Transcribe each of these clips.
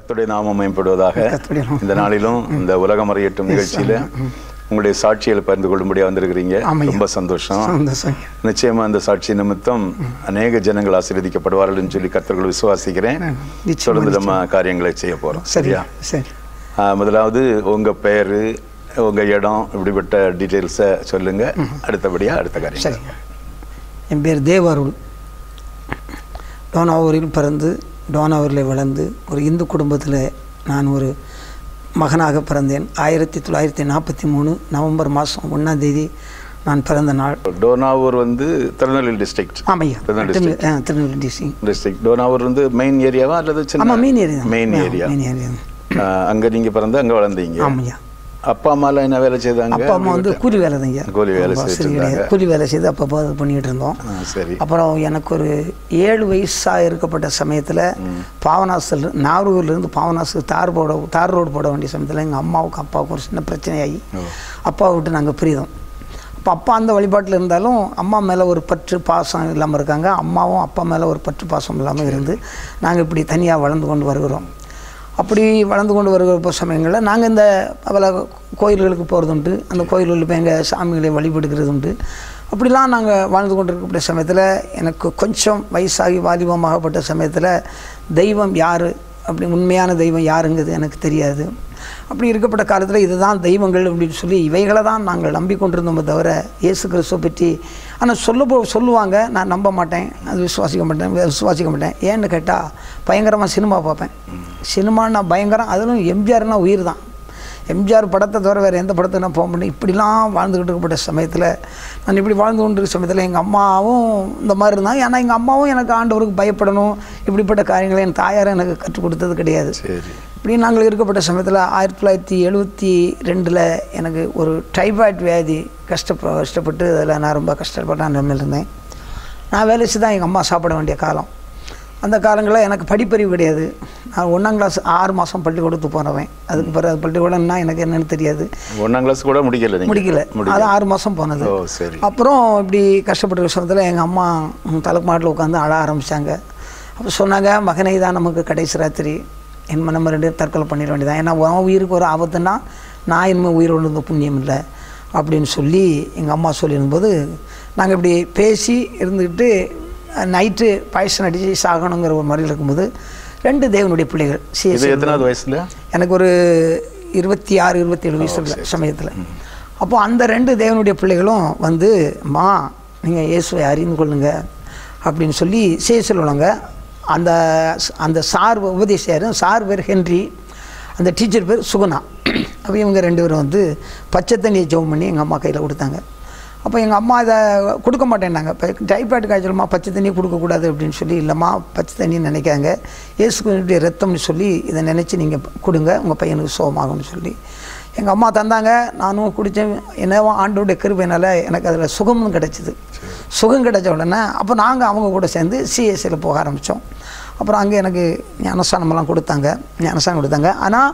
கர்த்தருடைய நாமம் மேம்படுவதாக கர்த்தருடைய நாமம். இந்த நாளிலும் இந்த உலகம் அறியட்டும் நிகழ்ச்சியில உங்களுடைய சாட்சிகளை பகிர்ந்து கொள்ளும்படியா வந்திருக்கிறீங்க ஆமையா. ரொம்ப சந்தோஷம் சந்தோஷம் நிச்சயமா அந்த சாட்சி நிமித்தம் அநேக ஜனங்கள் ஆசீர்வதிக்கப்படுவார்கள் சொல்லி கர்த்தர்கள் விசுவாசிக்கிறேன் நிச்சயமா, தொடர்ந்து நம்ம காரியங்களை செய்ய போறோம் சரி சரியா சரி ஆ, முதலாவது உங்க பெயரு உங்க இடம் இப்படிப்பட்ட டீட்டெயில்ஸை சொல்லுங்க அடுத்தபடியா அடுத்த காரியம் சரி என் பேர் தேவருள் டோனாவூரில் பிறந்து டோனாவூரில் வளர்ந்து ஒரு இந்து குடும்பத்தில் நான் ஒரு மகனாக பிறந்தேன் ஆயிரத்தி தொள்ளாயிரத்தி நாற்பத்தி மூணு நவம்பர் மாதம் ஒன்றாம் தேதி நான் பிறந்த நாள் டோனாவூர் வந்து திருநெல்வேலி டிஸ்ட்ரிக்ட் ஆமையா திருநெல்வேலி திருநெல் ஆ, திருநெல்வேலி டிஸ்ட்ரிக்ட் டிஸ்ட்ரிக்ட் டோனாவூர் வந்து மெயின் ஏரியாவா அல்லது சின்ன ஆமாம் main area main area main area அங்க நீங்க பிறந்து அங்க வளர்ந்தீங்க ஆமையா அப்பா அம்மாலாம் என்ன வேலை செய்தாங்க அப்பா அம்மா வந்து கூலி வேலை தான் ஐயா கூலி வேலை ஆமா, செய்துட்டு சரி இருந்தாங்க. கிடையாது. கூலி வேலை செய்து அப்பப்போ அது பண்ணிகிட்டு இருந்தோம் ஆ, சரி அப்புறம் எனக்கு ஒரு ஏழு வயசாக இருக்கப்பட்ட சமயத்தில் பாவனாசல் நாகூர்லேருந்து பாவனாசுக்கு தார் போட தார் ரோடு போட வேண்டிய சமயத்தில் எங்கள் அம்மாவுக்கு அப்பாவுக்கும் ஒரு சின்ன பிரச்சனையாகி ஓ. அப்பாவை விட்டு நாங்கள் பிரிதோம் அப்போ அப்பா அந்த வழிபாட்டில் இருந்தாலும் அம்மா மேலே ஒரு பற்று பாசம் இல்லாமல் இருக்காங்க அம்மாவும் அப்பா மேலே ஒரு பற்று பாசம் இல்லாமல் இருந்து நாங்கள் இப்படி தனியாக வளர்ந்து கொண்டு வருகிறோம் அப்படி வளர்ந்து கொண்டு வருகிற சமயங்களில் நாங்கள் இந்த பல கோயில்களுக்கு போகிறதுண்டு அந்த கோயில்களில் போய் எங்கள் சாமிகளை வழிபடுகிறது உண்டு அப்படிலாம் நாங்கள் வாழ்ந்து கொண்டு இருக்கக்கூடிய சமயத்தில் எனக்கு கொஞ்சம் வயசாகி வாலிபமாகப்பட்ட சமயத்தில் தெய்வம் யார் அப்படி உண்மையான தெய்வம் யாருங்கிறது எனக்கு தெரியாது அப்படி இருக்கப்பட்ட காலத்தில் இதுதான் தெய்வங்கள் அப்படின்னு சொல்லி இவைகளை தான் நாங்கள் நம்பிக்கொண்டிருந்தோமே தவிர இயேசு கிறிஸ்துவை பற்றி ஆனால் சொல்ல போ சொல்லுவாங்க நான் நம்ப மாட்டேன் அது விசுவாசிக்க மாட்டேன் விசுவாசிக்க மாட்டேன் ஏன்னு கேட்டால் பயங்கரமாக சினிமா பார்ப்பேன் சினிமான்னா பயங்கரம் அதிலும் எம்ஜிஆர்னா உயிர் தான் எம்ஜிஆர் படத்தை தவிர வேறு எந்த படத்தை நான் போக முடியும் இப்படிலாம் வாழ்ந்துக்கிட்டு இருக்கப்பட்ட சமயத்தில் நான் இப்படி வாழ்ந்து கொண்டு இருக்க சமயத்தில் எங்கள் அம்மாவும் இந்த மாதிரி இருந்தாங்க ஏன்னா எங்கள் அம்மாவும் எனக்கு ஆண்டவருக்கு பயப்படணும் இப்படிப்பட்ட காரியங்களை என் தாயாரும் எனக்கு கற்றுக் கொடுத்தது கிடையாது சரி இப்படி நாங்கள் இருக்கப்பட்ட சமயத்தில் ஆயிரத்தி தொள்ளாயிரத்தி எழுபத்தி ரெண்டில் எனக்கு ஒரு டைபாய்ட் வியாதி கஷ்டப்ப கஷ்டப்பட்டு அதில் நான் ரொம்ப கஷ்டப்பட்ட நிலைமையில் இருந்தேன் நான் வேலை செய்து தான் எங்கள் அம்மா சாப்பிட வேண்டிய காலம் அந்த காலங்களில் எனக்கு படிப்பறிவு கிடையாது நான் ஒன்றாம் கிளாஸ் ஆறு மாதம் பள்ளிக்கூடத்துக்கு போனவன் அதுக்கு பிறகு பள்ளிக்கூடம்னா எனக்கு என்னன்னு தெரியாது ஒன்னாம் கிளாஸ் கூட முடிக்கல நீங்க முடிக்கல அது ஆறு மாதம் போனது ஓ சரி அப்புறம் இப்படி கஷ்டப்பட்ட விஷயத்தில் எங்கள் அம்மா தலைக்கு மாட்டில் உட்காந்து அழ ஆரம்பித்தாங்க அப்போ சொன்னாங்க மகனை தான் நமக்கு கடைசி ராத்திரி என் நம்ம ரெண்டு பேரும் தற்கொலை பண்ணிட வேண்டியதான் ஏன்னா உன் உயிருக்கு ஒரு ஆபத்துன்னா நான் இனிமேல் உயிர் இருந்த புண்ணியம் இல்லை அப்படின்னு சொல்லி எங்கள் அம்மா சொல்லியிருந்தபோது நாங்கள் இப்படி பேசி இருந்துக்கிட்டு நைட்டு பாயசம் அடித்து சாகணுங்கிற ஒரு முறையில் இருக்கும்போது ரெண்டு தேவனுடைய பிள்ளைகள் இது சிஎஸ்சி எத்தனாவது வயசுல எனக்கு ஒரு இருபத்தி ஆறு இருபத்தேழு வயசு சமயத்தில் அப்போ அந்த ரெண்டு தேவனுடைய பிள்ளைகளும் வந்து மா நீங்கள் இயேசுவை அறிந்து கொள்ளுங்க அப்படின்னு சொல்லி சேசில் உள்ளவங்க அந்த அந்த சார் உபதேசியார் சார் பேர் ஹென்றி அந்த டீச்சர் பேர் சுகுணா அப்போ இவங்க ரெண்டு பேரும் வந்து பச்சை தண்ணியை ஜெபம் பண்ணி எங்கள் அம்மா கையில் கொடுத்தாங்க அப்போ எங்கள் அம்மா இதை கொடுக்க மாட்டேன்னாங்க இப்போ டைபாய்டு காய்ச்சலுமா பச்சை தண்ணி கொடுக்கக்கூடாது அப்படின்னு சொல்லி இல்லைம்மா பச்சை தண்ணின்னு நினைக்காங்க இயேசுடைய ரத்தம்னு சொல்லி இதை நினச்சி நீங்கள் கொடுங்க உங்கள் பையனுக்கு சோகமாகும்னு சொல்லி எங்கள் அம்மா தந்தாங்க நானும் குடித்தேன் என்னவோ ஆண்டோடைய கிருபையினால் எனக்கு அதில் சுகமும் கிடச்சிது சுகம் கிடைச்ச உடனே அப்போ நாங்கள் அவங்க கூட சேர்ந்து சிஎஸ்சியில் போக ஆரம்பித்தோம் அப்புறம் அங்கே எனக்கு ஞானஸ்தானமெல்லாம் கொடுத்தாங்க ஞானஸ்தானம் கொடுத்தாங்க ஆனால்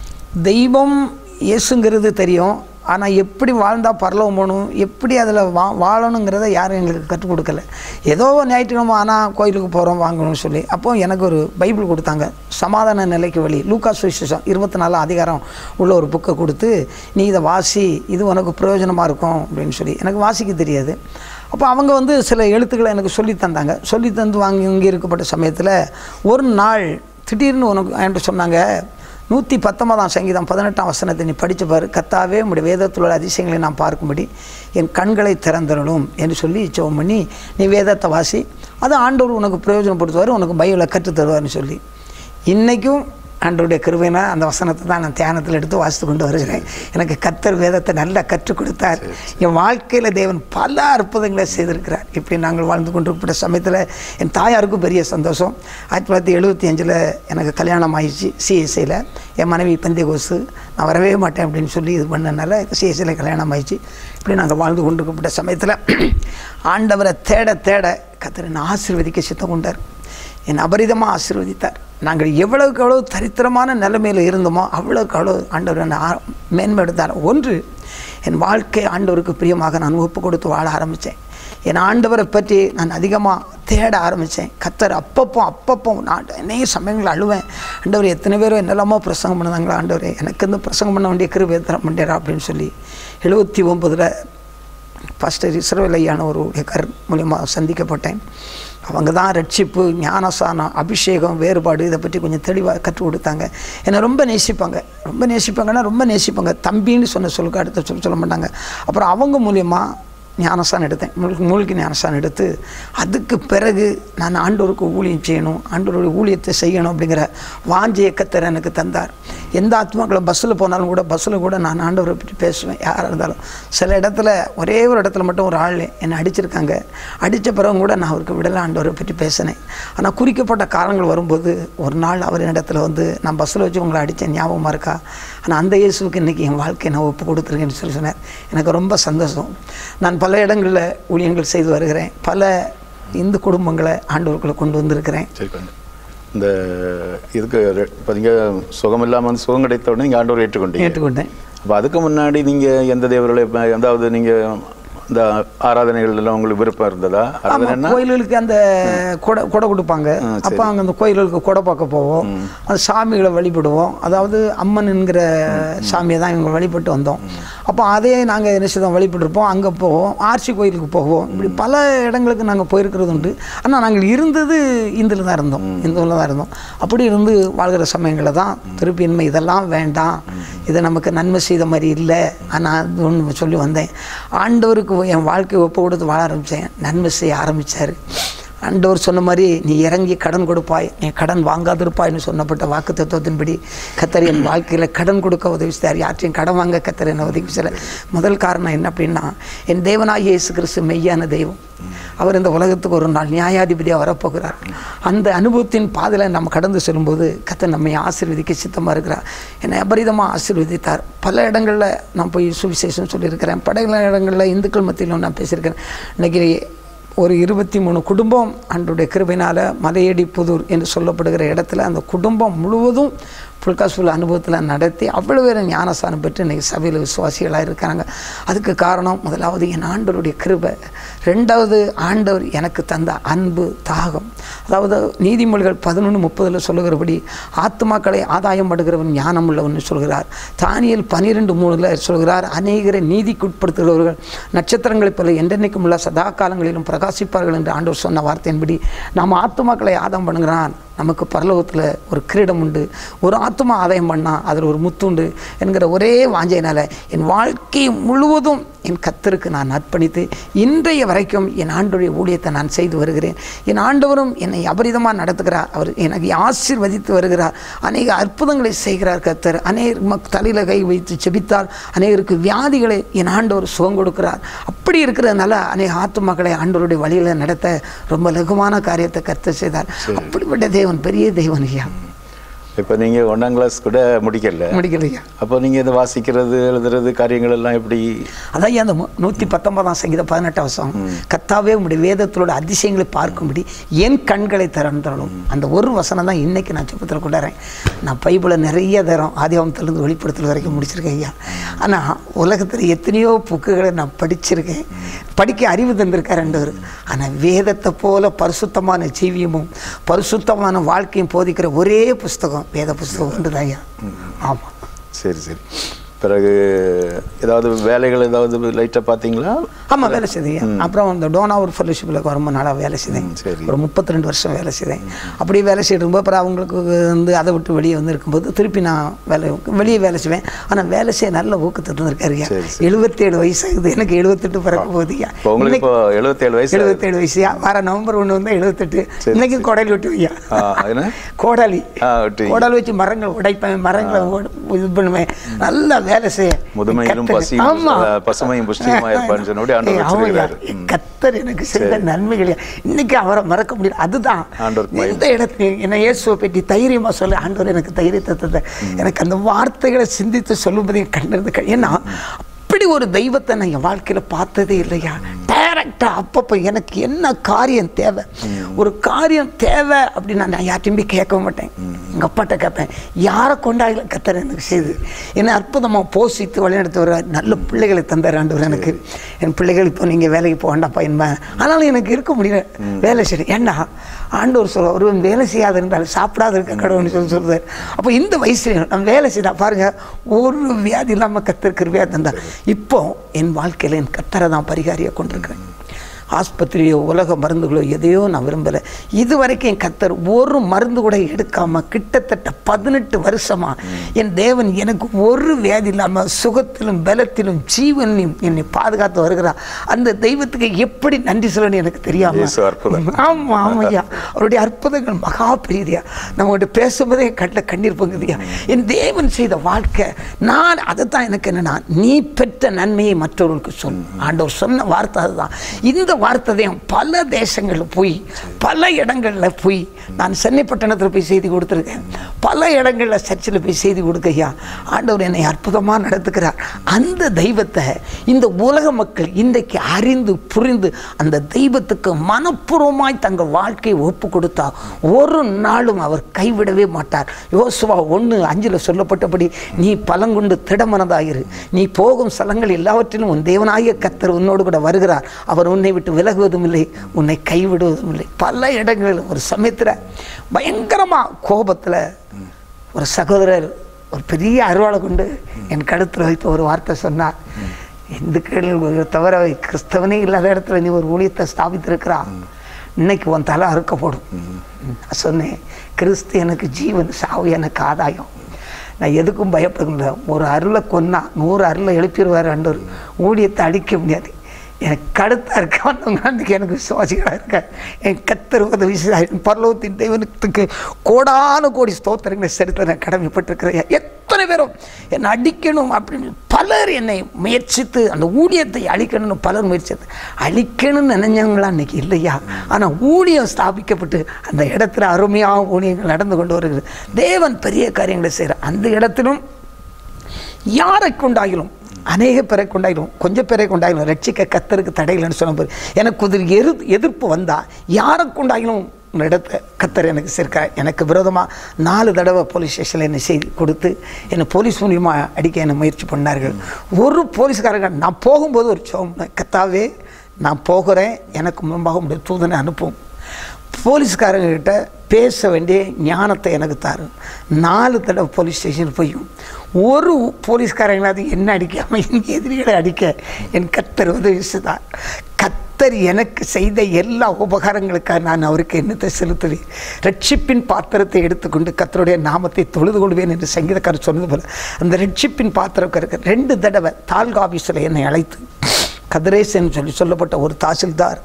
தெய்வம் இயேசுங்கிறது தெரியும் ஆனால் எப்படி வாழ்ந்தால் பரலவம் போகணும் எப்படி அதில் வா வாழணுங்கிறத யாரும் எங்களுக்கு கற்றுக் கொடுக்கல ஏதோ ஞாயிற்றுக்கிழமை ஆனால் கோயிலுக்கு போகிறோம் வாங்கணும்னு சொல்லி அப்போ எனக்கு ஒரு பைபிள் கொடுத்தாங்க சமாதான நிலைக்கு வழி லூக்கா சுவிசேஷம் இருபத்தி நாலு அதிகாரம் உள்ள ஒரு புக்கை கொடுத்து நீ இதை வாசி இது உனக்கு பிரயோஜனமாக இருக்கும் அப்படின்னு சொல்லி எனக்கு வாசிக்க தெரியாது அப்போ அவங்க வந்து சில எழுத்துக்களை எனக்கு சொல்லி தந்தாங்க சொல்லி தந்து வாங்கி இங்கே இருக்கப்பட்ட சமயத்தில் ஒரு நாள் திடீர்னு உனக்கு என்கிட்ட சொன்னாங்க நூற்றி பத்தொன்பதாம் சங்கீதம் பதினெட்டாம் வசனத்தை நீ படித்து பாரு கத்தாவே உடைய வேதத்தில் உள்ள அதிசயங்களை நான் பார்க்கும்படி என் கண்களை திறந்தரணும் என்று சொல்லி ஜெபம் பண்ணி நீ வேதத்தை வாசி அது ஆண்டவர் உனக்கு பிரயோஜனப்படுத்துவார் உனக்கு பைபிளை கற்றுத் தருவார்னு சொல்லி இன்றைக்கும் ஆண்டவருடைய கிருபைனா அந்த வசனத்தை தான் நான் தியானத்தில் எடுத்து வாசித்து கொண்டு வருகிறேன் எனக்கு கத்தர் வேதத்தை நல்லா கற்றுக் கொடுத்தார் என் வாழ்க்கையில் தேவன் பல அற்புதங்களை செய்திருக்கிறார் இப்படி நாங்கள் வாழ்ந்து கொண்டிருக்கிற சமயத்தில் என் தாயாருக்கும் பெரிய சந்தோஷம் ஆயிரத்தி தொள்ளாயிரத்தி எழுபத்தி அஞ்சில் எனக்கு கல்யாணம் ஆயிடுச்சு சிஎஸ்ஐயில் என் மனைவி பந்தய கோசு நான் வரவே மாட்டேன் அப்படின்னு சொல்லி இது பண்ணனால சிஎஸ்ஐயில் கல்யாணம் ஆயிடுச்சு இப்படி நாங்கள் வாழ்ந்து கொண்டிருக்கப்பட்ட சமயத்தில் ஆண்டவரை தேட தேட கத்தர் என்னை ஆசீர்வதிக்க சித்தம் கொண்டார் என்னை அபரிதமாக ஆசீர்வதித்தார் நாங்கள் எவ்வளவுக்கு எவ்வளவு தரித்திரமான நிலைமையில் இருந்தோமோ அவ்வளோக்கு அவ்வளோ ஆண்டவர் என்னை ஆ- மேன்மைப்படுத்தார் ஒன்று என் வாழ்க்கை ஆண்டவருக்கு பிரியமாக நான் ஒப்பு கொடுத்து வாழ ஆரம்பித்தேன் என் ஆண்டவரை பற்றி நான் அதிகமாக தேட ஆரம்பித்தேன் கத்தர் அப்பப்போ அப்பப்போ நான் அநேக சமயங்களில் அழுவேன் ஆண்டவர் எத்தனை பேரும் என்னெல்லாமோ பிரசங்கம் பண்ணதாங்களா ஆண்டவர் எனக்கு இந்த பிரசங்கம் பண்ண வேண்டிய கிருபை தர மாட்டேரா அப்படின்னு சொல்லி எழுபத்தி ஒம்பதில் பாஸ்டர் இஸ்ரவேல் ஐயான ஒரு கர் மூலியமாக சந்திக்கப்பட்டேன் அவங்க தான் ரட்சிப்பு ஞானசானம் அபிஷேகம் வேறுபாடு இதை பற்றி கொஞ்சம் தெளிவாக கற்றுக் கொடுத்தாங்க என்னை ரொம்ப நேசிப்பாங்க ரொம்ப நேசிப்பாங்கன்னா ரொம்ப நேசிப்பாங்க தம்பின்னு சொன்ன சொல்லுக்கு அடுத்த சொல்ல சொல்ல மாட்டாங்க அப்புறம் அவங்க மூலியமாக ஞானசானம் எடுத்தேன் முழுக்க முழுக்க ஞானசானம் எடுத்து அதுக்கு பிறகு நான் ஆண்டோருக்கு ஊழியம் செய்யணும் ஆண்டோருடைய ஊழியத்தை செய்யணும் அப்படிங்கிற வாஞ்சிய கத்தர் எனக்கு தந்தார் எந்த ஆத்மாக்களை பஸ்ஸில் போனாலும் கூட பஸ்ஸில் கூட நான் ஆண்டவரை பற்றி பேசுவேன் யாராக இருந்தாலும் சில இடத்துல ஒரே ஒரு இடத்துல மட்டும் ஒரு ஆள் என்னை அடிச்சிருக்காங்க அடித்த பிறகு கூட நான் அவருக்கு விடலை ஆண்டவரை பற்றி பேசினேன் ஆனால் குறிக்கப்பட்ட காலங்கள் வரும்போது ஒரு நாள் அவர் இடத்துல வந்து நான் பஸ்ஸில் வச்சு உங்களை அடித்தேன் ஞாபகமாக இருக்கா ஆனால் அந்த இயேசுவுக்கு இன்றைக்கி என் வாழ்க்கையை நான் ஒப்பு கொடுத்துருக்கேன்னு சொல்லி சொன்னார் எனக்கு ரொம்ப சந்தோஷம் நான் பல இடங்களில் ஊழியங்கள் செய்து வருகிறேன் பல இந்து குடும்பங்களை ஆண்டவர்களை கொண்டு வந்திருக்கிறேன் சரி கொஞ்சம் இந்த இதுக்கு ரெ- இப்போ நீங்கள் சுகம் இல்லாமல் வந்து சுகம் கிடைத்த உடனே நீங்கள் ஆண்டவர் ஏற்றுக்கொண்டீங்க ஏற்றுக்கொண்டேன் அப்போ அதுக்கு முன்னாடி நீங்கள் எந்த தேவர்களை இப்ப அதாவது நீங்கள் இந்த ஆராதனைகள் எல்லாம் உங்களுக்கு விருப்பம் இருந்ததா ஆமாம் ஆராதனைன்னா கோயில்களுக்கு அந்த கொடை கொடை கொடுப்பாங்க ஆ, சரி. அப்போ அங்கே அந்த கோயில்களுக்கு கொடை பார்க்க போவோம் அந்த சாமிகளை வழிபடுவோம் அதாவது அம்மன் என்கிற சாமியை தான் இவங்க வழிபட்டு வந்தோம் அப்போ அதே நாங்கள் என்ன செய்தோம் வழிபட்டுருப்போம் அங்கே போவோம் ஆர்சி கோயிலுக்கு போவோம் இப்படி பல இடங்களுக்கு நாங்கள் போயிருக்கிறது உண்டு ஆனால் நாங்கள் இருந்தது இந்துல தான் இருந்தோம் இந்துவில் தான் இருந்தோம் அப்படி இருந்து வாழ்கிற சமயங்களில் தான் திருப்பி இனிமே இதெல்லாம் வேண்டாம் இது நமக்கு நன்மை செய்த மாதிரி இல்லை ஆனால் அது ஒன்று சொல்லி வந்தேன் ஆண்டவருக்கு என் வாழ்க்கையை ஒப்பு கொடுத்து வாழ ஆரம்பித்தேன் நன்மை செய்ய ஆரம்பித்தார் ஆண்டவர் சொன்ன மாதிரி நீ இறங்கி கடன் கொடுப்பாய் நீ கடன் வாங்காதிருப்பாய்னு சொன்னப்பட்ட வாக்கு தத்துவத்தின்படி கத்தர் என் வாழ்க்கையில் கடன் கொடுக்க உதவி செய்தார் யார்ட்டையும் கடன் வாங்க கத்தர் என்னை உதவி செய்யல முதல் காரணம் என்ன அப்படின்னா என் தேவனாகிய இயேசு கிறிஸ்து மெய்யான தெய்வம் அவர் இந்த உலகத்துக்கு ஒரு நாள் நியாயாதிபதியாக வரப்போகிறார் அந்த அனுபவத்தின் பாதையில் நம்ம கடந்து செல்லும்போது கத்தர் நம்மை ஆசீர்வதிக்க சித்தமாக இருக்கிறார் என்னை அபரிதமாக ஆசீர்வதித்தார் பல இடங்களில் நான் போய் சுவிசேஷம் சொல்லியிருக்கிறேன் பல இடங்களில் இந்துக்கள் மத்தியிலும் நான் பேசியிருக்கிறேன் இன்னைக்கு ஒரு இருபத்தி மூணு குடும்பம் அன்றைய கிருபையினால் மலையடி புதூர் என்று சொல்லப்படுகிற இடத்துல அந்த குடும்பம் முழுவதும் புல்காசுல அனுபவத்தில் நடத்தி அவ்வளோ பேர் ஞானஸ்தானம் பெற்று இன்றைக்கி சபையில் விசுவாசிகளாக இருக்கிறாங்க அதுக்கு காரணம் முதலாவது என் ஆண்டவருடைய கிருபை ரெண்டாவது ஆண்டவர் எனக்கு தந்த அன்பு தாகம் அதாவது நீதிமொழிகள் பதினொன்று முப்பதில் சொல்லுகிறபடி ஆத்மாக்களை ஆதாயம் படுகிறவன் ஞானம் உள்ளவன் சொல்கிறார் தானியல் பனிரெண்டு மூணில் சொல்கிறார் அநேகரை நீதிக்குட்படுத்துகிறவர்கள் நட்சத்திரங்களைப் போல என்றென்னைக்கும் உள்ள சதா காலங்களிலும் பிரகாசிப்பார்கள் என்று ஆண்டவர் சொன்ன வார்த்தையின்படி நாம் ஆத்துமாக்களை ஆதாயம் பண்ணுகிறான் நமக்கு பரலோகத்தில் ஒரு கிரீடம் உண்டு ஒரு ஆத்மா ஆதாயம் பண்ணால் அதில் ஒரு முத்துண்டு என்கிற ஒரே வாஞ்சையினால் என் வாழ்க்கை முழுவதும் என் கத்தருக்கு நான் அர்ப்பணித்து இன்றைய வரைக்கும் என் ஆண்டுடைய ஊழியத்தை நான் செய்து வருகிறேன் என் ஆண்டவரும் என்னை அபரிதமாக நடத்துகிறார் அவர் எனக்கு ஆசீர்வதித்து வருகிறார் அநேக அற்புதங்களை செய்கிறார் கத்தர் அநேகர் மக் தலையில் கை வைத்து செபித்தார் அநேகருக்கு வியாதிகளை என் ஆண்டவர் சுகம் கொடுக்கிறார் அப்படி இருக்கிறதுனால அநேக ஆத்துமாக்களை ஆண்டவருடைய வழியில் நடத்த ரொம்ப லகுவான காரியத்தை கர்த்தர் செய்தார் அப்படிப்பட்ட தேவன் பெரிய தேவன் ஐயா இப்போ நீங்கள் ஒன்றாம் கிளாஸ் கூட முடிக்கல முடிக்கலையா அப்போ நீங்கள் இதை வாசிக்கிறது எழுதுறது காரியங்கள் எல்லாம் எப்படி அதான் அந்த மு- நூற்றி பத்தொன்பதாம் சங்கீதம் பதினெட்டாம் வருஷம் கத்தாவே உங்களுடைய வேதத்திலோட அதிசயங்களை பார்க்கும்படி என் கண்களை திறந்தரணும் அந்த ஒரு வசனம் தான் இன்னைக்கு நான் சுப்பத்தில் கொண்டாடுறேன் நான் பைபிளை நிறைய தரம் ஆதியாமத்திலிருந்து வெளிப்படுத்தல் வரைக்கும் முடிச்சிருக்கேன் ஐயா ஆனால் உலகத்தில் எத்தனையோ புக்குகளை நான் படிச்சிருக்கேன் படிக்க அறிவு தந்திருக்கார் ரெண்டவர் ஆனால் வேதத்தை போல பரிசுத்தமான ஜீவியமும் பரிசுத்தமான வாழ்க்கையும் போதிக்கிற ஒரே புஸ்தகம் வேத புஸ்தகம் ஒன்று தான் ஐயா ஆமாம் சரி சரி பிறகு ஏதாவது வேலைகள் ஏதாவது லைட்டாக பார்த்தீங்களா ஆமாம் வேலை செய்தேன் அப்புறம் இந்த டோனாவூர் ஃபெல்லோஷிப்பில் ரொம்ப நாளாக வேலை செய்தேன் ம், சரி. ஒரு முப்பத்தி ரெண்டு வருஷம் வேலை செய்தேன் அப்படியே வேலை செய்யிட்டு இருக்கும்போது அப்புறம் அவங்களுக்கு வந்து அதை விட்டு வெளியே வந்து இருக்கும்போது திருப்பி நான் வேலை வெளியே வேலை செய்வேன் ஆனால் வேலை செய்ய நல்ல ஊக்கத்தை தந்திருக்காருயா சரி, எழுபத்தேழு வயசாகுது எனக்கு எழுபத்தெட்டு பிறக்க போகுதுயா இப்போ உங்களுக்கு இப்போ எழுபத்தேழு வயசு எழுபத்தேழு வயசுயா வர நவம்பர் ஒன்று வந்து எழுபத்தெட்டு சரி, இன்னைக்கு கோடாலி வெட்டு வையா ஆ, என்ன கோடாலி ஆ, வெட்டுவீங்க. கோடாலி வச்சு மரங்கள் உடைப்பேன் மரங்களை உட- இது பண்ணுவேன் நல்லா வேலை செய்ய முதுமையிலும் கத்தர். பசியும் ஆமா. அஹ், பசுமையும் புஷ்டியுமா இருப்பான்னு சொன்னபடி ஆண்டவர் ஏய், ஆமாய்யா. வச்சிருக்கிறாரு. ம். கத்தர் எனக்கு செய்த நன்மைகள் இன்னைக்கு அவரை மறக்க முடியல அதுதான் ஆண்டவருக்கு மகிமை. இந்த இடத்துல என்ன இயேசுவை பற்றி தைரியமா சொல்ல ஆண்டவர் எனக்கு தைரியத்தை தந்த எனக்கு அந்த வார்த்தைகளை சிந்தித்து சொல்லும்போது என் கண்ணிருந்து க- ஏன்னா அப்படி ஒரு தெய்வத்தை நான் என் வாழ்க்கையில பார்த்ததே இல்லையா டைரக்டா கரெக்டாக அப்பப்போ எனக்கு என்ன காரியம் தேவை ஒரு காரியம் தேவை அப்படின்னு நான் யார்ட்டையும் போய் கேட்க மாட்டேன் எங்கள் அப்பாட்ட கேட்பேன் யாரை கொண்டாடல கத்தர் எனக்கு செய்து என்னை அற்புதமாக போஷித்து வழிநடத்தி வர நல்ல பிள்ளைகளை தந்தார் ஆண்டவர் எனக்கு என் பிள்ளைகள் இப்போ நீங்கள் வேலைக்கு போக வேண்டாம்ப்பா என்பேன் ஆனாலும் எனக்கு இருக்க முடியல வேலை சரி ஏன்னா ஆண்டவர் சொல்ல ஒருவன் வேலை செய்யாத இருந்தாலும் சாப்பிடாத இருக்க கடவுள்னு சொல்லி சொல்றாரு அப்போ இந்த வயசுல நம்ம வேலை செய்தா பாருங்க ஒரு வியாதி இல்லாமல் கத்தர் கிருபியா தந்தா இப்போ என் வாழ்க்கையில் என் கத்தரை தான் பரிகாரியாக கொண்டிருக்கிறேன் ஆஸ்பத்திரியோ உலக மருந்துகளோ எதையோ நான் விரும்பலை இது வரைக்கும் என் கத்தர் ஒரு மருந்து கூட எடுக்காம கிட்டத்தட்ட பதினெட்டு வருஷமா என் தேவன் எனக்கு ஒரு வியாதி இல்லாமல் சுகத்திலும் பலத்திலும் ஜீவனிலும் என்னை பாதுகாத்து வருகிறார் அந்த தெய்வத்துக்கு எப்படி நன்றி சொல்லணும்னு எனக்கு தெரியாம இயேசு அற்புதம். ஆமா ஆமாய்யா அவருடைய அற்புதங்கள் மகா பெரியதியா நம்மகிட்ட பேசும்போதே என் கண்ணில் கண்ணீர் பொங்குதியா என் தேவன் செய்த வாழ்க்கை நான் அதுதான் எனக்கு என்னன்னா நீ பெற்ற நன்மையை மற்றவர்களுக்கு சொல் ஆண்டவர் சொன்ன வார்த்தை அதுதான் இந்த வார்த்தை தான் பல தேசங்களில் போய் பல இடங்களில் போய் நான் சென்னை பட்டணத்தில் போய் செய்தி கொடுத்துருக்கேன் பல இடங்களில் சர்ச்சில் போய் செய்தி கொடுக்கையா ஆண்டவர் என்னை அற்புதமாக நடத்துக்கிறார் அந்த தெய்வத்தை இந்த உலக மக்கள் இன்றைக்கு அறிந்து புரிந்து அந்த தெய்வத்துக்கு மனப்பூர்வமாய் தங்கள் வாழ்க்கையை ஒப்பு கொடுத்தா ஒரு நாளும் அவர் கைவிடவே மாட்டார் யோசுவா ஒன்று அஞ்சில் சொல்லப்பட்டபடி நீ பலங்குண்டு திடமனதாயிரு நீ போகும் ஸ்தலங்கள் எல்லாவற்றிலும் உன் தேவனாகிய கத்தர் உன்னோடு கூட வருகிறார் அவர் உன்னை விட்டு விலகுவதும் இல்லை உன்னை கைவிடுவதும் இல்லை பல இடங்களில் ஒரு சமயத்தில் பயங்கரமாக கோபத்தில் ஒரு சகோதரர் ஒரு பெரிய அருவாளை கொண்டு என் கழுத்தில் வைத்து ஒரு வார்த்தை சொன்னார் இந்துக்கள் தவிர கிறிஸ்தவனே இல்லாத இடத்துல நீ ஒரு ஊழியத்தை ஸ்தாபித்திருக்கிறா இன்னைக்கு உன் தலை அறுக்கப்படும் நான் சொன்னேன் கிறிஸ்து எனக்கு ஜீவன் சாவு எனக்கு ஆதாயம் நான் எதுக்கும் பயப்படுகின்ற ஒரு அருளை கொன்னா நூறு அருளை எழுப்பிடுவார் ஆண்டவர் ஊழியத்தை அழிக்க முடியாது எனக்கு கடுத்தா இருக்க வந்தவங்க எனக்கு விசுவாசிகளாக இருக்க என் கத்தர் உதவி செய்தார் பரலோகத்தின் தெய்வனுக்கு கோடான கோடி ஸ்தோத்திரங்களை செலுத்த நான் கடமைப்பட்டிருக்கிறேன் எத்தனை பேரும் என்னை அடிக்கணும் அப்படின்னு பலர் என்னை முயற்சித்து அந்த ஊழியத்தை அழிக்கணும்னு பலர் முயற்சித்து அழிக்கணும்னு நினைஞ்சவங்களா இன்னைக்கு இல்லையா ஆனால் ஊழியம் ஸ்தாபிக்கப்பட்டு அந்த இடத்துல அருமையாக ஊழியங்கள் நடந்து கொண்டு வருகிறது தேவன் பெரிய காரியங்களை செய்கிறார் அந்த இடத்திலும் யாரை கொண்டாயிலும் அநேக பேரை கொண்டாயிடும் கொஞ்சம் பேரை கொண்டாயிடும் ரட்சிக்க கத்தருக்கு தடையில்லைன்னு சொன்ன பாரு எனக்கு ஒரு எரு எதிர்ப்பு வந்தால் யாரை கொண்டாயிலும் உன் இடத்த கத்தர் எனக்கு சேர்க்க எனக்கு விரோதமாக நாலு தடவை போலீஸ் ஸ்டேஷனில் என்னை செய்தி கொடுத்து என்னை போலீஸ் மூலியமாக அடிக்க என்னை முயற்சி பண்ணார்கள் ஒரு போலீஸ்காரங்க நான் போகும்போது ஒரு சோம் கத்தாவே நான் போகிறேன் எனக்கு முன்பாக உடைய தூதனை அனுப்பும் போலீஸ்காரங்க கிட்ட பேச வேண்டிய ஞானத்தை எனக்கு தாரு நாலு தடவை போலீஸ் ஸ்டேஷன் போயும் ஒரு போலீஸ்காரங்களாவது என்ன அடிக்காமல் என் எதிரிகளை அடிக்க என் கத்தர் உதவி செய்தார் கத்தர் எனக்கு செய்த எல்லா உபகாரங்களுக்காக நான் அவருக்கு என்னத்தை செலுத்துவேன் ரட்சிப்பின் பாத்திரத்தை எடுத்துக்கொண்டு கத்தருடைய நாமத்தை தொழுது கொள்வேன் என்று சங்கீதக்காரர் சொன்னது போல அந்த ரட்சிப்பின் பாத்திரம் ரெண்டு தடவை தாலுகா ஆஃபீஸில் என்னை அழைத்து கதிரேசன் சொல்லி சொல்லப்பட்ட ஒரு தாசில்தார்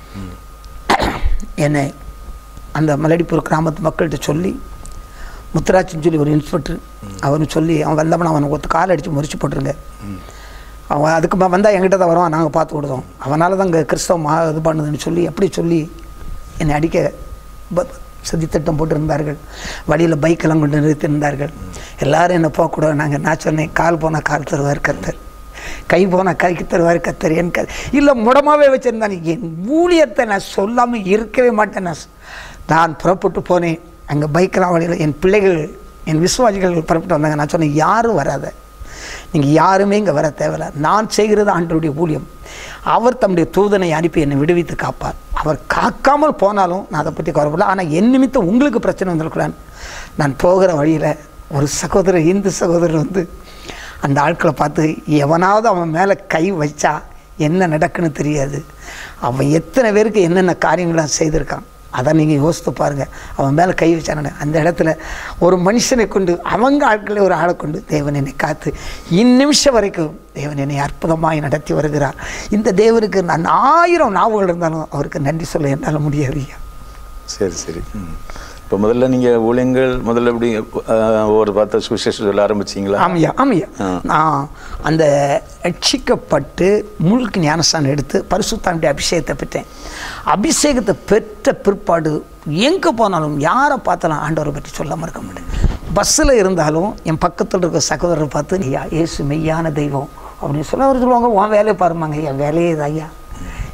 என்னை அந்த மலடிப்பூர் கிராமத்து மக்கள்கிட்ட சொல்லி முத்துராஜன் சொல்லி ஒரு இன்ஸ்பெக்டர் அவனு சொல்லி அவன் வந்தவன் அவனை ஒத்து கால் அடித்து முறிச்சு போட்டுருங்க அவன் அதுக்கு ம- வந்தா என்கிட்ட தான் வருவான் நாங்கள் பார்த்து கொடுத்தோம் அவனால தான் இங்கே கிறிஸ்தவம் மா- இது பண்ணுதுன்னு சொல்லி எப்படி சொல்லி என்னை அடிக்க ப- சதித்திட்டம் போட்டிருந்தார்கள் வழியில் பைக்கெல்லாம் கொண்டு நிறுத்தியிருந்தார்கள் எல்லாரும் என்ன போகக்கூடாது நாங்கள் நான் சொன்னேன் கால் போனால் கால் தருவார் கத்தர் கை போனால் கைக்கு தருவார் கத்தர் என் க இல்லை முடமாவே வச்சுருந்தான் என் ஊழியத்தை நான் சொல்லாமல் இருக்கவே மாட்டேன் நான் சொ- நான் புறப்பட்டு போனேன் அங்கே பைக்கெல்லாம் வழியில் என் பிள்ளைகள் என் விசுவாசிகள் புறப்பட்டு வந்தாங்க நான் சொன்னேன் யாரும் வராத நீங்கள் யாருமே இங்கே வர தேவையில்ல நான் செய்கிறது ஆண்டருடைய ஊழியம் அவர் தம்முடைய தூதனை அனுப்பி என்னை விடுவித்து காப்பார் அவர் காக்காமல் போனாலும் நான் அதை பற்றி கவலைப்படல ஆனால் என் நிமித்தம் உங்களுக்கு பிரச்சனை வந்துடக்கூடாது நான் போகிற வழியில் ஒரு சகோதரர் இந்து சகோதரர் வந்து அந்த ஆட்களை பார்த்து எவனாவது அவன் மேலே கை வச்சா என்ன நடக்குன்னு தெரியாது அவன் எத்தனை பேருக்கு என்னென்ன காரியங்களாம் செய்திருக்கான் அதை நீங்கள் யோசித்து பாருங்கள் அவன் மேலே கை வச்சான அந்த இடத்துல ஒரு மனுஷனை கொண்டு அவங்க ஆட்களை ஒரு ஆளை கொண்டு தேவன் என்னை காத்து இந்நிமிஷம் வரைக்கும் தேவன் என்னை அற்புதமாய் நடத்தி வருகிறார் இந்த தேவனுக்கு நான் ஆயிரம் நாவுகள் இருந்தாலும் அவருக்கு நன்றி சொல்ல என்னால் முடியாது ஐயா சரி சரி இப்போ முதல்ல நீங்கள் ஊழியங்கள் முதல்ல எப்படி அஹ், ஒரு பார்த்த சுவிசேஷம் சொல்ல ஆரம்பிச்சிங்களா ஆமையா ஆமையா ஆ. நான் அந்த ரட்சிக்கப்பட்டு முழுக்கு ஞானஸ்தானம் எடுத்து பரிசுத்தானுடைய அபிஷேகத்தை பெற்றேன் அபிஷேகத்தை பெற்ற பிற்பாடு எங்கே போனாலும் யாரை பார்த்தாலும் ஆண்டவரை பற்றி சொல்லாமல் இருக்க மாட்டேன் பஸ்ஸில் இருந்தாலும் என் பக்கத்தில் இருக்க சகோதரரை பார்த்து ஐயா இயேசு மெய்யான தெய்வம் அப்படின்னு சொல்ல அவர் சொல்லுவாங்க உன் வேலையை பாருமாங்க ஐயா வேலையே இது ஐயா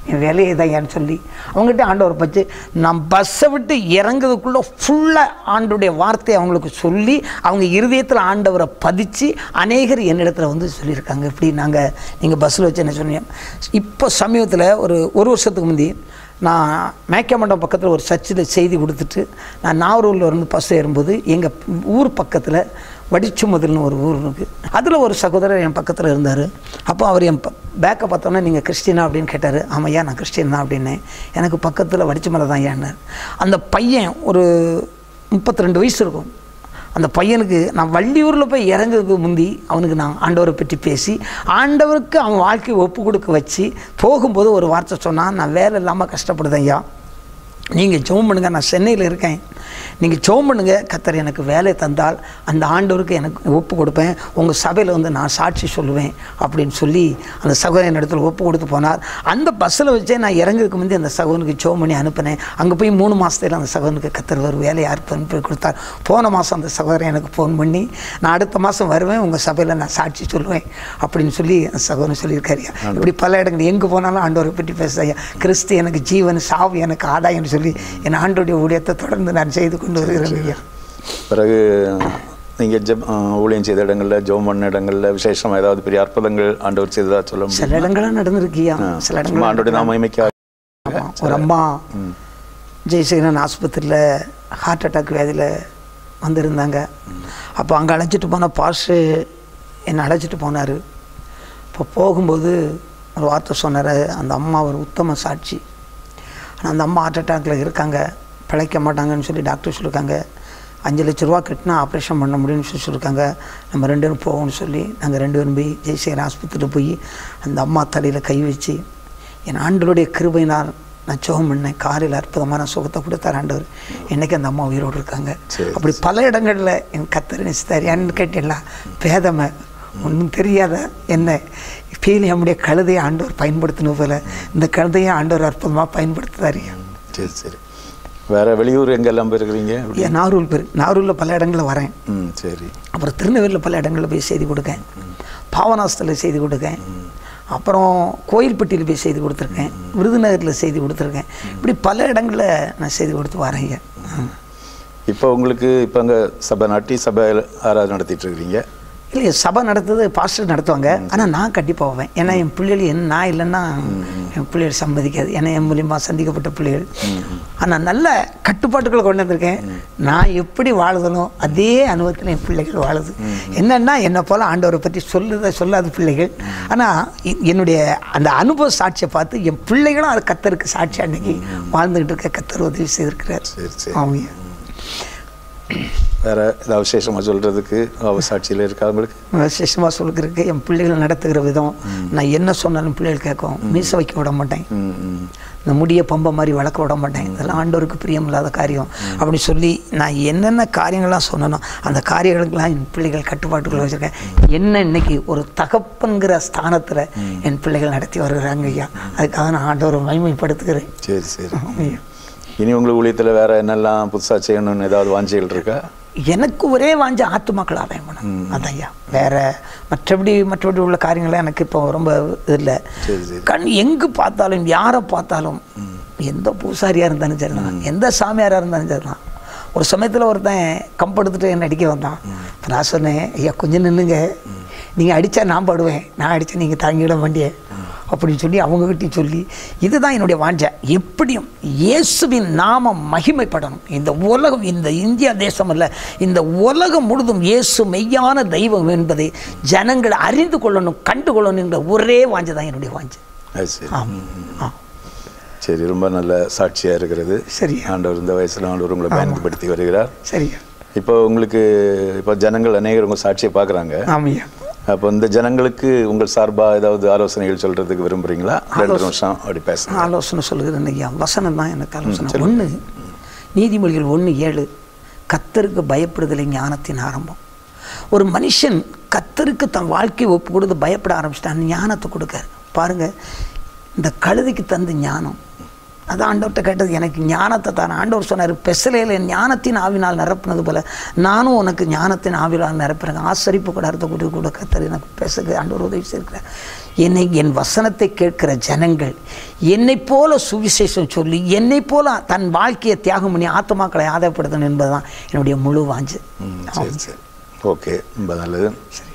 என் வேலையை தான் சொல்லி அவங்ககிட்ட ஆண்டவர் பச்சு நான் பஸ்ஸை விட்டு இறங்குறதுக்குள்ளே ஃபுல்லாக ஆண்டுடைய வார்த்தையை அவங்களுக்கு சொல்லி அவங்க இருதயத்தில் ஆண்டவரை பதிச்சு அநேகர் என்னிடத்துல வந்து சொல்லியிருக்காங்க இப்படி நாங்கள் நீங்கள் பஸ்ஸில் வச்சு என்ன சொன்னீங்க இப்போ சமீபத்தில் ஒரு ஒரு வருஷத்துக்கு முந்தி நான் மேக்கமண்டம் பக்கத்தில் ஒரு சர்ச்சில் செய்தி கொடுத்துட்டு நான் நாகூரில் இருந்து பஸ் ஏறும்போது எங்கள் ஊர் பக்கத்தில் வடிச்சுமதுல்னு ஒரு ஊர் இருக்குது அதில் ஒரு சகோதரர் என் பக்கத்தில் இருந்தார் அப்போ அவர் என் பேக்கை பார்த்தோன்னே நீங்கள் கிறிஸ்டினா அப்படின்னு கேட்டார் ஆமையா நான் கிறிஸ்டின் தான் அப்படின்னேன் எனக்கு பக்கத்தில் வடிச்சுமலை தான் ஏன்னார் அந்த பையன் ஒரு முப்பத்தி ரெண்டு வயசு இருக்கும் அந்த பையனுக்கு நான் வள்ளியூரில் போய் இறங்குறதுக்கு முந்தி அவனுக்கு நான் ஆண்டவரை பற்றி பேசி ஆண்டவருக்கு அவன் வாழ்க்கையை ஒப்பு கொடுக்க வச்சு போகும்போது ஒரு வார்த்தை சொன்னான் நான் வேலை இல்லாமல் கஷ்டப்படுதேன் ஐயா நீங்கள் ஜெபம் பண்ணுங்க நான் சென்னையில் இருக்கேன் நீங்கள் ஜெபம் பண்ணுங்க கத்தர் எனக்கு வேலை தந்தால் அந்த ஆண்டவருக்கு எனக்கு ஒப்பு கொடுப்பேன் உங்கள் சபையில் வந்து நான் சாட்சி சொல்லுவேன் அப்படின்னு சொல்லி அந்த சகோதரன் இடத்துல ஒப்பு கொடுத்து போனார் அந்த பஸ்ஸில் வச்சே நான் இறங்குறதுக்கு முந்தைய அந்த சகோதரனுக்கு ஜெபம் பண்ணி அனுப்பினேன் அங்கே போய் மூணு மாதத்துல அந்த சகோதரனுக்கு கத்தர் ஒரு வேலையை அர்ப்பணம் போய் கொடுத்தார் போன மாதம் அந்த சகோதரன் எனக்கு ஃபோன் பண்ணி நான் அடுத்த மாதம் வருவேன் உங்கள் சபையில் நான் சாட்சி சொல்லுவேன் அப்படின்னு சொல்லி அந்த சகோதரன் சொல்லியிருக்காரு இப்படி பல இடங்கள் எங்கே போனாலும் ஆண்டவரை பற்றி பேசுதையா கிறிஸ்து எனக்கு ஜீவன் சாவு எனக்கு ஆதாயம்னு சொல்லி என் ஆண்டோடைய ஊழியத்தை தொடர்ந்து நான் செய்து கொண்டு வருகிறேன் ஐயா பிறகு நீங்கள் ஜெப் ஆ, ஊழியம் செய்த இடங்களில் ஜெபம் பண்ண இடங்களில் விசேஷமாக ஏதாவது பெரிய அற்புதங்கள் ஆண்டவர் செய்ததா சொல்ல முடியும் சில இடங்கள்லாம் நடந்திருக்கியா சில சும்மா இடங்கள் ஆண்டோடைய நாம மகிமைக்காக ஆமா. ஒரு அம்மா ஜெயசேகரன் ஆஸ்பத்திரியில் ஹார்ட் அட்டாக் வியாதியில் வந்திருந்தாங்க அப்போ அங்கே அழைச்சிட்டு போன பாஸ்ட்டு என்னை அழைச்சிட்டு போனார் இப்போ போகும்போது ஒரு வார்த்தை சொன்னார் அந்த அம்மா ஒரு உத்தம சாட்சி ஆனால் அந்த அம்மா ஹார்ட் அட்டாக்கில் இருக்காங்க பிழைக்க மாட்டாங்கன்னு சொல்லி டாக்டர் சொல்லியிருக்காங்க அஞ்சு லட்ச ரூபா கட்டினா ஆப்ரேஷன் பண்ண முடியும்னு சொல்லி சொல்லியிருக்காங்க நம்ம ரெண்டு பேரும் போவோம்னு சொல்லி நாங்கள் ரெண்டு பேரும் போய் ஜெயசேகர் ஆஸ்பத்திரியில் போய் அந்த அம்மா தலையில் கை வச்சு என் ஆண்டவருடைய கிருபையினால் நான் ஜெபம் பண்ணேன் காலையில் அற்புதமான சுகத்தை கொடுத்தார் ஆண்டவர் என்னைக்கு அந்த அம்மா உயிரோடு இருக்காங்க சரி, அப்படி பல இடங்களில் என் கத்தர் நினைச்சார் ஏன்னு கேட்டீங்களா பேதமை ஒன்றும் தெரியாத என்ன ஃபீல் நம்முடைய கழுதையை ஆண்டவர் பயன்படுத்தின போல இந்த கழுதையை ஆண்டவர் அற்புதமாக பயன்படுத்துதாரு சரி சரி வேற வெளியூர் எங்கெல்லாம் போயிருக்கிறீங்க அப்படி? ஏன் நாகூர் பேர் நாகூரில் பல இடங்களில் வரேன் ம் சரி அப்புறம் திருநெல்வேலியில் பல இடங்களில் போய் செய்தி கொடுக்கேன் பாவனாஸ்தில் செய்தி கொடுக்கேன் அப்புறம் கோயில்பட்டியில் போய் செய்தி கொடுத்துருக்கேன் விருதுநகரில் செய்தி கொடுத்துருக்கேன் இப்படி பல இடங்களில் நான் செய்தி கொடுத்து வரேங்க ம். இப்போ உங்களுக்கு இப்போ அங்கே சபை நாட்டி சபையில் ஆராதனை நடத்திட்டு இருக்கிறீங்க இல்லையா சபை நடத்துறது பாஸ்டர் நடத்துவாங்க ஆனால் நான் கட்டி போவேன் ஏன்னா என் பிள்ளைகள் என்ன நான் இல்லைன்னா என் பிள்ளைகள் சம்மதிக்காது ஏன்னா என் மூலியமா சந்திக்கப்பட்ட பிள்ளைகள் ஆனால் நல்ல கட்டுப்பாட்டுகளை கொண்டு வந்திருக்கேன் நான் எப்படி வாழுதனோ அதே அனுபவத்தில் என் பிள்ளைகள் வாழுது என்னன்னா என்னை போல ஆண்டவரை பற்றி சொல்லுத சொல்லாத பிள்ளைகள் ஆனால் என்னுடைய அந்த அனுபவ சாட்சியை பார்த்து என் பிள்ளைகளும் அது கத்தருக்கு சாட்சி அன்னைக்கு வாழ்ந்துகிட்டு இருக்க கத்தர் உதவி செய்திருக்கிறார் சரி சரி அவங்க வேற ஏதாவது விசேஷமாக சொல்றதுக்கு அவ சாட்சியில் இருக்கா உங்களுக்கு விசேஷமாக சொல்லிக்கிறதுக்கு என் பிள்ளைகள் நடத்துகிற விதம் நான் என்ன சொன்னாலும் பிள்ளைகள் கேட்கும் மீச வைக்க விட மாட்டேன் ம் ம் இந்த முடியை பம்பை மாதிரி வளர்க்க விட மாட்டேன் இதெல்லாம் ஆண்டவருக்கு பிரியமில்லாத காரியம் அப்படி சொல்லி நான் என்னென்ன காரியங்கள்லாம் சொன்னனோ அந்த காரியங்களுக்கெல்லாம் என் பிள்ளைகள் கட்டுப்பாட்டுக்குள்ள வச்சுருக்கேன் என்ன இன்னைக்கு ஒரு தகப்பன்கிற ஸ்தானத்தில் என் பிள்ளைகள் நடத்தி வருகிறாங்க ஐயா அதுக்காக நான் ஆண்டவரை மகிமைப்படுத்துகிறேன் சரி சரி ஐயா இனி உங்களுக்கு ஊழியத்தில் வேற என்னெல்லாம் புதுசாக செய்யணும்னு ஏதாவது வாஞ்சிகள் இருக்கா எனக்கு ஒரே வாஞ்ச ஆத்துமாக்கள் ஆதாயம் பண்ணணும் அதான் ஐயா வேற மற்றபடி மற்றபடி உள்ள காரியங்கள்லாம் எனக்கு இப்போ ரொம்ப இல்லை சரி சரி கண் எங்கு பார்த்தாலும் யாரை பார்த்தாலும் எந்த பூசாரியாக இருந்தாலும் சரிதான் எந்த சாமியாராக இருந்தாலும் சரிதான் ஒரு சமயத்தில் ஒருத்தன் கம்பெடுத்துட்டு என்ன அடிக்க வந்தான் இப்போ நான் சொன்னேன் ஐயா கொஞ்சம் நின்னுங்க நீங்கள் அடித்தா நான் படுவேன் நான் அடித்தா நீங்கள் தாங்கிட மாட்டியே அப்படின்னு சொல்லி அவங்ககிட்டயும் சொல்லி இதுதான் என்னுடைய வாஞ்சை எப்படியும் இயேசுவின் நாமம் மகிமைப்படணும் இந்த உலகம் இந்த இந்தியா தேசம் அல்ல இந்த உலகம் முழுதும் இயேசு மெய்யான தெய்வம் என்பதை ஜனங்கள் அறிந்து கொள்ளணும் கண்டு கொள்ளணும் என்ற ஒரே வாஞ்சை தான் என்னுடைய வாஞ்சை அது சரி ஆம் ஆ சரி ரொம்ப நல்ல சாட்சியா இருக்கிறது சரியா. ஆண்டவர் இந்த வயசுல ஆண்டவர் உங்களை பயன்படுத்தி வருகிறார் சரியா இப்போ உங்களுக்கு இப்போ ஜனங்கள் அநேகர் உங்கள் சாட்சியை பார்க்குறாங்க ஆமையா அப்போ இந்த ஜனங்களுக்கு உங்கள் சார்பாக ஏதாவது ஆலோசனைகள் சொல்றதுக்கு விரும்புறீங்களா ரெண்டு நிமிஷம் அப்படி பேசுங்க ஆலோசனை சொல்லுகிறேன் ஐயா வசனம் தான் எனக்கு ஆலோசனை ஒன்று நீதிமொழிகள் ஒன்று ஏழு கத்தருக்கு பயப்படுதலை ஞானத்தின் ஆரம்பம் ஒரு மனுஷன் கத்தருக்கு தன் வாழ்க்கையை ஒப்பு கொடுத்து பயப்பட ஆரம்பிச்சிட்டான் ஞானத்தை கொடுக்காரு பாருங்க இந்த கழுதைக்கு தந்த ஞானம் அது ஆண்டவர்கிட்ட கேட்டது எனக்கு ஞானத்தை தான் ஆண்டவர் சொன்னார் பெசலையில் என் ஞானத்தின் ஆவினால் நிரப்புனது போல நானும் உனக்கு ஞானத்தின் ஆவினால் நிரப்புறேன் ஆசரிப்பு கூடாரத்தை கூட்டி கூட கத்தர் எனக்கு பேசுக ஆண்டவர் உதவி செய்கிறார் என்னை என் வசனத்தை கேட்கிற ஜனங்கள் என்னைப் போல சுவிசேஷம் சொல்லி என்னைப் போல தன் வாழ்க்கையை தியாகம் பண்ணி ஆத்மாக்களை ஆதாயப்படுத்தணும் என்பதுதான் என்னுடைய முழு வாஞ்சு ம், சரி சரி ஓகே ரொம்ப நல்லது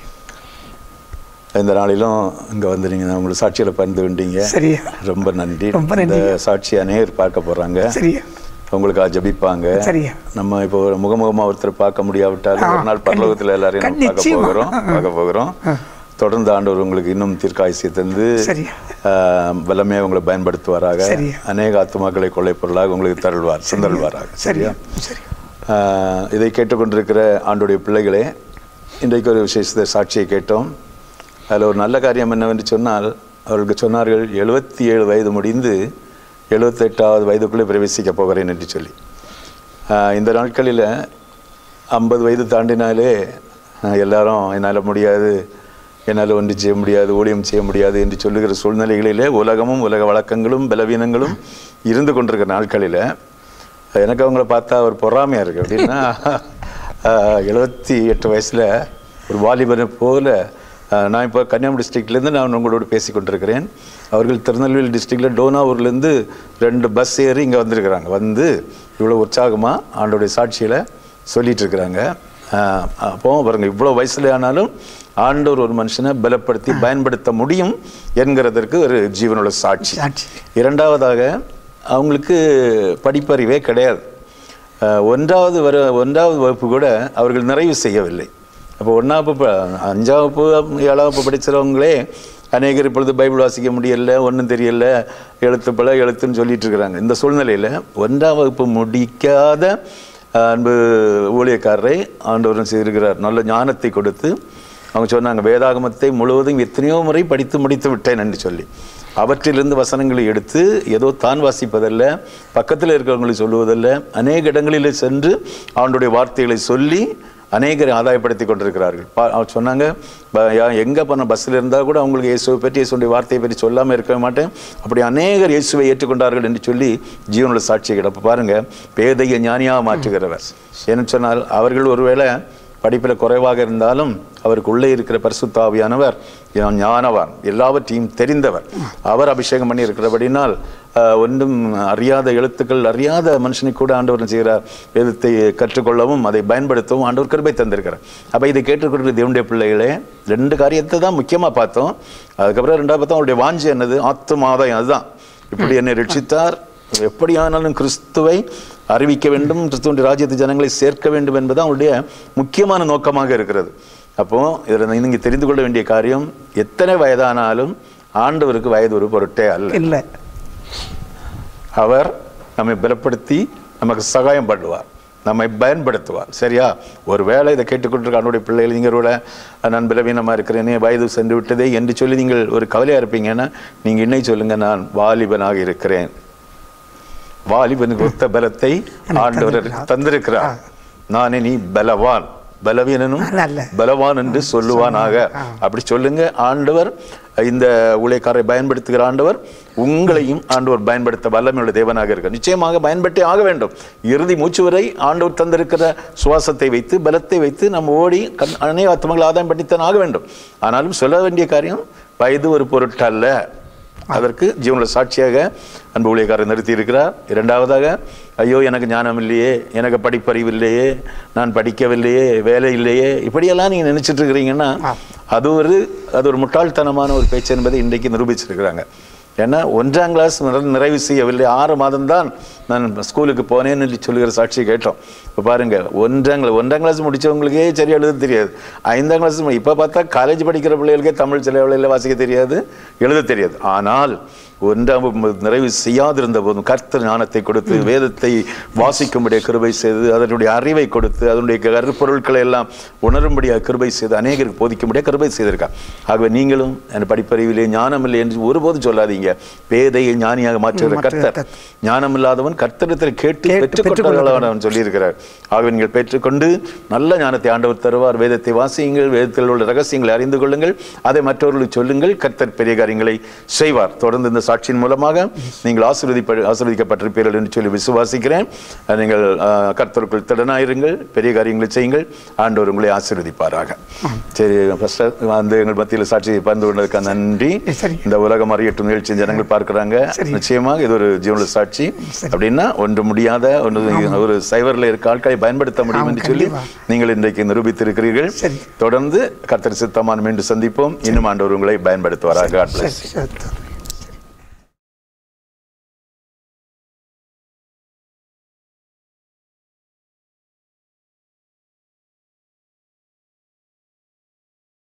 இந்த நாளிலும் இங்கே வந்து நீங்கள் உங்களுக்கு சாட்சியில் பகிர்ந்து கொண்டீங்க சரியா ரொம்ப நன்றி ரொம்ப இந்த நன்றி. சாட்சி அநேகர் பார்க்க போகிறாங்க சரியா உங்களுக்காக ஜெபிப்பாங்க சரியா நம்ம இப்போ ஒரு முகமுகமா ஒருத்தர் பார்க்க முடியாவிட்டாலும் ஆ, ஒரு நாள் பரலோகத்தில் எல்லாரையும் நம்ம பார்க்க நிச்சயமா. போகிறோம் பார்க்க போகிறோம் தொடர்ந்து ஆண்டவர் உங்களுக்கு இன்னும் தீர்க்காயுசியை தந்து சரியா. ஆஹ், வல்லமையை உங்களை பயன்படுத்துவாராக சரியா. அநேக ஆத்துமாக்களை கொள்ளை பொருளாக உங்களுக்கு தருள்வார் தந்தருள்வாராக சரியா சரி ஆஹ், இதை கேட்டுக்கொண்டிருக்கிற ஆண்டுடைய பிள்ளைகளே இன்றைக்கு ஒரு விசேஷத்தை சாட்சியை கேட்டோம் அதில் ஒரு நல்ல காரியம் என்னவென்று சொன்னால் அவர்களுக்கு சொன்னார்கள் எழுபத்தி ஏழு வயது முடிந்து எழுபத்தெட்டாவது வயதுக்குள்ளே பிரவேசிக்க போகிறேன் என்று சொல்லி ஆஹ், இந்த நாட்களில் ஐம்பது வயது தாண்டினாலே ஆஹ், எல்லாரும் என்னால் முடியாது என்னால் ஒன்று செய்ய முடியாது ஊழியம் செய்ய முடியாது என்று சொல்லுகிற சூழ்நிலைகளிலே உலகமும் உலக வழக்கங்களும் பலவீனங்களும் இருந்து கொண்டிருக்கிற நாட்களில் எனக்கு அவங்கள பார்த்தா ஒரு பொறாமையாக இருக்குது எப்படின்னா எழுபத்தி எட்டு வயசில் ஒரு வாலிபனை போல ஆஹ், நான் இப்போ கன்னியாகுமரி டிஸ்ட்ரிக்ட்லேருந்து நான் உங்களோடு பேசி கொண்டிருக்கிறேன் அவர்கள் திருநெல்வேலி டிஸ்ட்ரிக்டில் டோனாவூர்லேருந்து ரெண்டு பஸ் ஏறி இங்கே வந்திருக்கிறாங்க வந்து இவ்வளோ உற்சாகமாக ஆண்டோடைய சாட்சியில் சொல்லிட்டு இருக்கிறாங்க ஆஹ், அப்போ பாருங்க இவ்வளோ வயசுல ஆனாலும் ஆண்டவர் ஒரு மனுஷனை பலப்படுத்தி பயன்படுத்த முடியும் என்கிறதற்கு ஒரு ஜீவனுள்ள சாட்சி சாட்சி. இரண்டாவதாக அவங்களுக்கு படிப்பறிவே கிடையாது அஹ், ஒன்றாவது வர ஒன்றாவது வகுப்பு கூட அவர்கள் நிறைவு செய்யவில்லை அப்போ ஒன்றாவது வகுப்பு அஞ்சாம் வகுப்பு ஏழாம் வகுப்பு படிக்கிறவங்களே அநேகர் இப்பொழுது பைபிள் வாசிக்க முடியல ஒன்றும் தெரியல எழுத்து பல எழுத்துன்னு சொல்லிட்டு இருக்கிறாங்க இந்த சூழ்நிலையில் ஒன்றாம் வகுப்பு முடிக்காத அஹ், அன்பு ஊழியக்காரரை ஆண்டவரும் செய்திருக்கிறார் நல்ல ஞானத்தை கொடுத்து அவங்க சொன்னாங்க வேதாகமத்தை முழுவதும் எத்தனையோ முறை படித்து முடித்து விட்டேன் என்று சொல்லி அவற்றிலிருந்து வசனங்களை எடுத்து ஏதோ தான் வாசிப்பதல்ல பக்கத்தில் இருக்கிறவங்களுக்கு சொல்லுவதல்ல அநேக இடங்களிலே சென்று அவனுடைய வார்த்தைகளை சொல்லி அநேகரை ஆதாயப்படுத்தி கொண்டிருக்கிறார்கள் பா- அவர் சொன்னாங்க ப- யா- எங்க பண்ண பஸ்ஸில் இருந்தால் கூட அவங்களுக்கு இயேசுவை பற்றி இயேசுடைய வார்த்தையை பற்றி சொல்லாமல் இருக்கவே மாட்டேன் அப்படி அநேகர் இயேசுவை ஏற்றுக்கொண்டார்கள் என்று சொல்லி ஜீவனுள்ள சாட்சியை கிடப்பு பாருங்க பேதையை ஞானியாக மாற்றுகிறவர் ஏன்னு சொன்னால் அவர்கள் ஒருவேளை படிப்பில் குறைவாக இருந்தாலும் அவருக்கு உள்ளே இருக்கிற பரிசுத்தாவியானவர் ஞா- ஞானவான் எல்லாவற்றையும் தெரிந்தவர் அவர் அபிஷேகம் பண்ணி இருக்கிறபடினால் ஆஹ், ஒன்றும் அறியாத எழுத்துக்கள் அறியாத மனுஷனை கூட ஆண்டவர் செய்கிறார் வேதத்தை கற்றுக்கொள்ளவும் அதை பயன்படுத்தவும் ஆண்டவர் கிருபை தந்திருக்கிறார் அப்போ இதை கேட்டுக்கொண்டிருக்கிற தேவனுடைய பிள்ளைகளே ரெண்டு காரியத்தை தான் முக்கியமாக பார்த்தோம் அதுக்கப்புறம் ரெண்டாவது பார்த்தோம் அவருடைய வாஞ்சி என்னது ஆத்துமாதாயம் அதுதான் இப்படி என்னை ரட்சித்தார் எப்படியானாலும் கிறிஸ்துவை அறிவிக்க வேண்டும் கிறிஸ்துவனுடைய ராஜ்யத்து ஜனங்களை சேர்க்க வேண்டும் என்பது அவருடைய முக்கியமான நோக்கமாக இருக்கிறது அப்போ இதில் நீங்க தெரிந்து கொள்ள வேண்டிய காரியம் எத்தனை வயதானாலும் ஆண்டவருக்கு வயது ஒரு பொருட்டே அல்ல இல்லை அவர் நம்மை பலப்படுத்தி நமக்கு சகாயம் பண்ணுவார் நம்மை பயன்படுத்துவார் சரியா ஒரு வேளை இதை கேட்டுக்கொண்டிருக்க அவனுடைய பிள்ளைகள் நீங்கள் கூட நான் பலவீனமாக இருக்கிறேனே வயது சென்று விட்டதே என்று சொல்லி நீங்கள் ஒரு கவலையாக இருப்பீங்கன்னா நீங்கள் இன்னை சொல்லுங்க நான் வாலிபனாக இருக்கிறேன் வாலிபனுக்கு ஒத்த பலத்தை ஆண்டவர் எனக்கு தந்திருக்கிறார் நான் இனி பலவான் பலவீனனும் நல்ல. பலவான் என்று சொல்லுவானாக அப்படி சொல்லுங்க ஆண்டவர் இந்த ஊழியக்காரை பயன்படுத்துகிற ஆண்டவர் உங்களையும் ஆண்டவர் பயன்படுத்த வல்லமையுள்ள தேவனாக இருக்க நிச்சயமாக பயன்படுத்தி ஆக வேண்டும் இறுதி மூச்சு வரை ஆண்டவர் தந்திருக்கிற சுவாசத்தை வைத்து பலத்தை வைத்து நம்ம ஓடி கண் அநேக ஆத்மங்களை ஆதாயம் பண்ணித்தான் ஆக வேண்டும் ஆனாலும் சொல்ல வேண்டிய காரியம் வயது ஒரு பொருட்டல்ல அதற்கு ஜீவனுள்ள சாட்சியாக அன்பு ஊழியக்காரர் நிறுத்தி இருக்கிறார் இரண்டாவதாக ஐயோ எனக்கு ஞானம் இல்லையே எனக்கு படிப்பறிவு இல்லையே நான் படிக்கவில்லையே வேலை இல்லையே இப்படியெல்லாம் நீங்கள் நினைச்சிட்டு இருக்கிறீங்கன்னா அது ஒரு அது ஒரு முட்டாள்தனமான ஒரு பேச்சு என்பதை இன்றைக்கு நிரூபிச்சிருக்கிறாங்க ஏன்னா ஒன்றாம் கிளாஸ் நிற- நிறைவு செய்யவில்லை ஆறு மாதம்தான் நான் ஸ்கூலுக்கு போனேன்னு சொல்லி சொல்லுகிற சாட்சி கேட்டோம் இப்போ பாருங்க ஒன்றாம் கிளாஸ் ஒன்றாம் கிளாஸ் முடிச்சவங்களுக்கே சரி எழுத தெரியாது ஐந்தாம் கிளாஸ் இப்போ பார்த்தா காலேஜ் படிக்கிற பிள்ளைகளுக்கே தமிழ் சில வேளையில் வாசிக்க தெரியாது எழுத தெரியாது ஆனால் ஒன்றாம் வகுப்பு நிறைவு செய்யாதிருந்த போதும் கர்த்தர் ஞானத்தை கொடுத்து வேதத்தை வாசிக்கும்படிய கிருபை செய்து அதனுடைய அறிவை கொடுத்து அதனுடைய கருப்பொருட்களை எல்லாம் உணரும்படியாக கிருபை செய்து அநேகருக்கு போதிக்கும்படியாக கிருபை செய்திருக்கார் ஆகவே நீங்களும் என் படிப்பறிவிலே ஞானம் இல்லை என்று ஒருபோதும் சொல்லாதீங்க ஞானமாகிய பேதையை ஞானியாக மாற்றுகிற மாற்றுகிற கர்த்தர் ஞானம் இல்லாதவன் கர்த்தரிடத்தில் கேட்டு கேட்டு பெற்றுக்கொண்டவன் அவன் சொல்லியிருக்கிறார் ஆகவே நீங்கள் பெற்றுக்கொண்டு நல்ல ஞானத்தை ஆண்டவர் தருவார் வேதத்தை வாசியுங்கள் வேதத்தில் உள்ள ரகசியங்களை அறிந்து கொள்ளுங்கள் அதை மற்றவர்களுக்கு சொல்லுங்கள் கர்த்தர் பெரிய காரியங்களை செய்வார் தொடர்ந்து இந்த சாட்சியின் மூலமாக நீங்கள் ஆசீர்வதிப்ப ஆசீர்வதிக்கப்பட்டிருப்பீர்கள் என்று சொல்லி விசுவாசிக்கிறேன் அஹ் நீங்கள் அஹ், கர்த்தருக்குள் திடனாயிருங்கள் பெரிய காரியங்களை செய்யுங்கள் ஆண்டவர் உங்களை ஆசீர்வதிப்பாராக சரி ஃபர்ஸ்ட் வந்து எங்கள் மத்தியில் சாட்சியை பகிர்ந்து கொண்டதுக்கு நன்றி சரி. இந்த உலகம் அறியட்டும் நிகழ்ச்சி ஜனங்கள் பார்க்கறாங்க சரி. நிச்சயமாக இது ஒரு ஜீவன சாட்சி அப்படின்னா ஒன்று முடியாத ஒன்று ஒரு சைவரில் இருக்க ஆட்களை பயன்படுத்த முடியும் ஆமா, என்று சொல்லி கண்டிப்பா. நீங்கள் இன்றைக்கு நிரூபித்திருக்கிறீர்கள் சரி. தொடர்ந்து கர்த்தர் சித்தமான மீண்டும் சந்திப்போம் இன்னும் ஆண்டவர் உங்களை பயன்படுத்துவாராக God bless you. சரி சரி